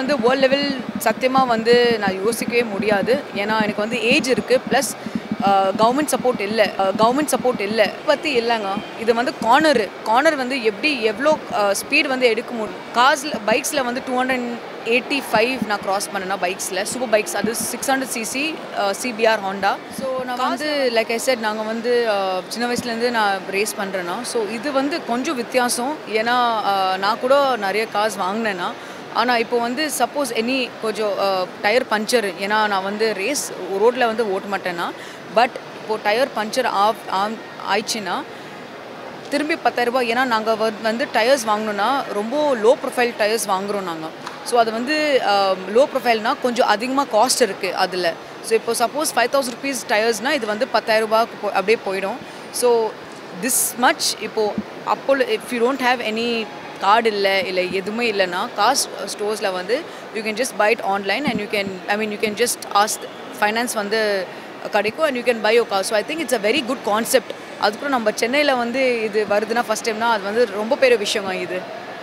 வந்து world level சத்தியமாக வந்து நான் யோசிக்கவே முடியாது ஏன்னா எனக்கு வந்து ஏஜ் இருக்குது ப்ளஸ் கவர்மெண்ட் சப்போர்ட் இல்லை கவர்மெண்ட் சப்போர்ட் இல்லை பற்றி இல்லைங்க இது வந்து கார்னரு கார்னர் வந்து எப்படி எவ்வளோ ஸ்பீட் வந்து எடுக்க முடியும் கார்ஸில் பைக்ஸில் வந்து டூ ஹண்ட்ரட் எயிட்டி ஃபைவ் நான் க்ராஸ் பண்ணேன்னா பைக்ஸில் சூப்பர் பைக்ஸ் அது six hundred CC CBR Honda so நான் வந்து லைக் ஐ செட் நாங்கள் வந்து அஹ், சின்ன வயசுலேருந்து நான் ரேஸ் பண்ணுறேன்னா ஸோ இது வந்து கொஞ்சம் வித்தியாசம் ஏன்னா அஹ், நான் கூட நிறைய கார்ஸ் வாங்கினேன்னா ஆனால் இப்போ வந்து சப்போஸ் எனி கொஞ்சம் டயர் பஞ்சர் ஏன்னா நான் வந்து ரேஸ் ரோட்டில் வந்து ஓட்ட மாட்டேன்னா பட் இப்போது டயர் பஞ்சர் ஆஃப் ஆம் ஆயிடுச்சுன்னா திரும்பி பத்தாயிரரூபா ஏன்னா நாங்கள் வந்து டயர்ஸ் வாங்கணுன்னா ரொம்ப லோ ப்ரொஃபைல் டயர்ஸ் வாங்குகிறோம் நாங்கள் ஸோ அது வந்து லோ ப்ரொஃபைல்னால் கொஞ்சம் அதிகமாக காஸ்ட் இருக்குது அதில் ஸோ இப்போ சப்போஸ் ஃபைவ் தௌசண்ட் ருபீஸ் டயர்ஸ்னால் இது வந்து பத்தாயிரரூபாக்கு போ அப்படியே போயிடும் ஸோ திஸ் மச் இப்போது அப்போ if you don't have any card இல்லை இல்லை எதுவுமே இல்லைன்னா காஸ் ஸ்டோர்ஸில் வந்து you can just buy it online and you can I mean you can just ask finance வந்து கிடைக்கும் and you can buy your car so I think it's a very good concept அதுக்கப்புறம் நம்ம சென்னையில் வந்து இது வருதுன்னா ஃபஸ்ட் டைம்னா அது வந்து ரொம்ப பெரிய விஷயங்க இது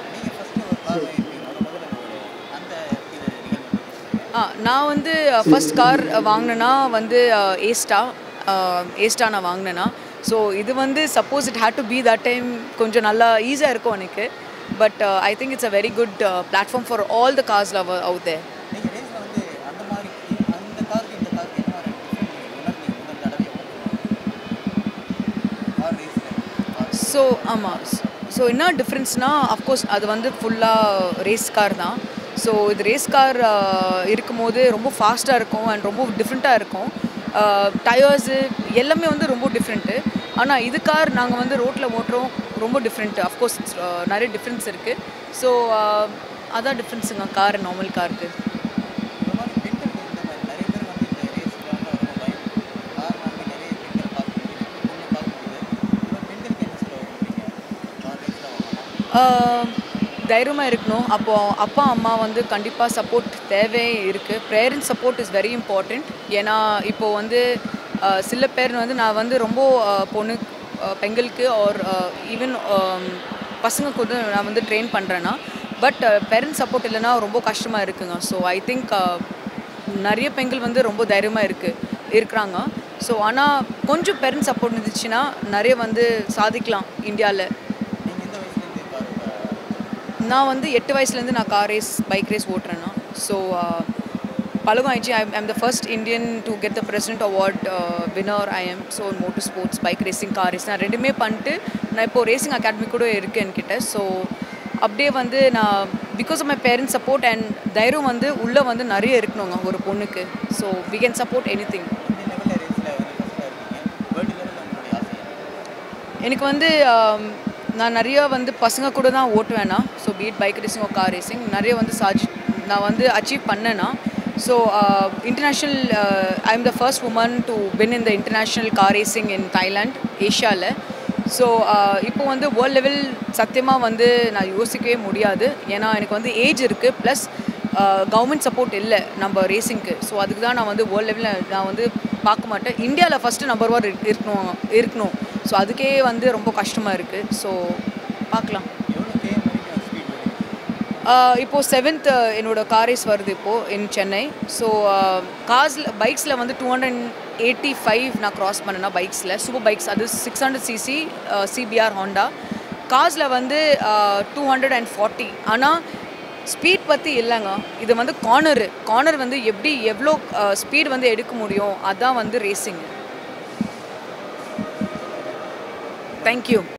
ஆ நான் வந்து ஃபர்ஸ்ட் கார் வாங்கினேன்னா வந்து ஏஸ்டா ஏஸ்டா நான் வாங்கினேன்னா ஸோ இது வந்து suppose it had to be that time கொஞ்சம் நல்லா ஈஸியாக இருக்கும் எனக்கு but I think it's a very good platform for all the cars love out there நீங்கள் ரேஸில் வந்து அந்த மாதிரி அந்த காருக்கு இந்த காருக்கு என்ன மாதிரி உணர்ந்தீங்க முதல் தடவை கார் ரேஸில் ஸோ ஆமாம் ஸோ என்ன டிஃப்ரென்ஸ்னால் அஃப்கோர்ஸ் அது வந்து ஃபுல்லாக ரேஸ் கார் தான் ஸோ இது ரேஸ் கார் இருக்கும்போது ரொம்ப ஃபாஸ்ட்டாக இருக்கும் அண்ட் ரொம்ப டிஃப்ரெண்ட்டாக இருக்கும் டயர்ஸு எல்லாமே வந்து ரொம்ப டிஃப்ரெண்ட்டு ஆனால் இது கார் நாங்கள் வந்து ரோட்டில் ஓட்டுறோம் ரொம்ப டிஃப்ரெண்ட்டு அஃப்கோர்ஸ் நிறைய டிஃப்ரென்ஸ் இருக்குது ஸோ அதான் டிஃப்ரென்ஸுங்க கார் நார்மல் காருக்கு இந்த மாதிரி பெண்களுக்கு இந்த மாதிரி நிறைய பேர் வந்து இந்த ரேஸில் வந்து ரொம்ப பயம் கார் வாங்கி நிறைய பெண்களை பார்க்கும்போது பொண்ணை பார்க்கும்போது இந்த மாதிரி பெண்களுக்கு என்ன சொல்ல விரும்புறீங்க கார் ரேஸில் வாங்கலாம் தைரியமாக இருக்கணும் அப்போது அப்பா அம்மா வந்து கண்டிப்பாக சப்போர்ட் தேவை இருக்குது parents support is very important ஏன்னா இப்போது வந்து அஹ், சில பேர் வந்து நான் வந்து ரொம்ப அஹ், பொண்ணு அஹ், பெண்களுக்கு ஆர் ஈவன் பசங்களுக்கு வந்து நான் வந்து ட்ரெயின் பண்ணுறேன்னா பட் பேரண்ட்ஸ் சப்போர்ட் இல்லைன்னா ரொம்ப கஷ்டமாக இருக்குங்க ஸோ ஐ திங்க் நிறைய பெண்கள் வந்து ரொம்ப தைரியமாக இருக்குது இருக்கிறாங்க ஸோ ஆனால் கொஞ்சம் பேரண்ட்ஸ் சப்போர்ட் இருந்துச்சுன்னா நிறைய வந்து சாதிக்கலாம் இந்தியாவில் நீங்கள் எந்த வயசுலேருந்து கார் நான் வந்து எட்டு வயசுலேருந்து நான் கார் ரேஸ் பைக் ரேஸ் ஓட்டுறேன்னா ஸோ பழகம் ஆயிடுச்சு I I'm the first Indian to get the president award winner I am so motor sports bike racing car race நான் ரெண்டுமே பண்ணிட்டு நான் இப்போ ரேசிங் அகாடமி கூட இருக்குது என்கிட்ட ஸோ அப்படியே வந்து நான் because of my parents support and தைரியம் வந்து உள்ளே வந்து நிறைய இருக்கணுங்க ஒரு பொண்ணுக்கு so we can support any thing இந்த லெவலில் ரேஸில் வந்து ஃபஸ்ட்டாக இருக்கீங்க வேர்ல்டு லெவலில் உங்களுடைய ஆசை என்ன? எனக்கு வந்து ஆம், நான் நிறைய வந்து பசங்க கூட தான் ஓட்டுவேன்னா so beat bike racing or car racing நிறைய வந்து சாஜ் நான் வந்து அச்சீவ் பண்ணேன்னா so international I am the first woman to win in the international car racing in Thailand ஏஷியாவில் ஸோ இப்போ வந்து வேர்ல்ட் லெவல் சத்தியமாக வந்து நான் யோசிக்கவே முடியாது ஏன்னா எனக்கு வந்து ஏஜ் இருக்குது ப்ளஸ் கவர்மெண்ட் சப்போர்ட் இல்லை நம்ம ரேசிங்க்கு ஸோ அதுக்கு தான் நான் வந்து வேர்ல்ட் லெவலில் நான் வந்து பார்க்க மாட்டேன் இந்தியாவில் ஃபஸ்ட்டு நம்பர் ஒன் இருக்கணும் இருக்கணும் ஸோ அதுக்கே வந்து ரொம்ப கஷ்டமாக இருக்குது ஸோ பார்க்கலாம் எவ்வளோ கேஎம் வரைக்கும் ஸ்பீட் வருது இப்போது செவன்த் என்னோட காரேஸ் வருது இப்போது இன் சென்னை ஸோ கார்ஸில் பைக்ஸில் வந்து டூ ஹண்ட்ரட் எயிட்டி ஃபைவ் நான் க்ராஸ் பண்ணேன்னா பைக்ஸில் சூப்பர் பைக்ஸ் அது six hundred CC CBR Honda கார்ஸில் வந்து டூ ஹண்ட்ரட் அண்ட் ஃபார்ட்டி ஆனால் ஸ்பீட் பற்றி இல்லைங்க இது வந்து கார்னரு கார்னர் வந்து எப்படி எவ்வளோ ஸ்பீட் வந்து எடுக்க முடியும் அதான் வந்து ரேசிங் தேங்க்யூ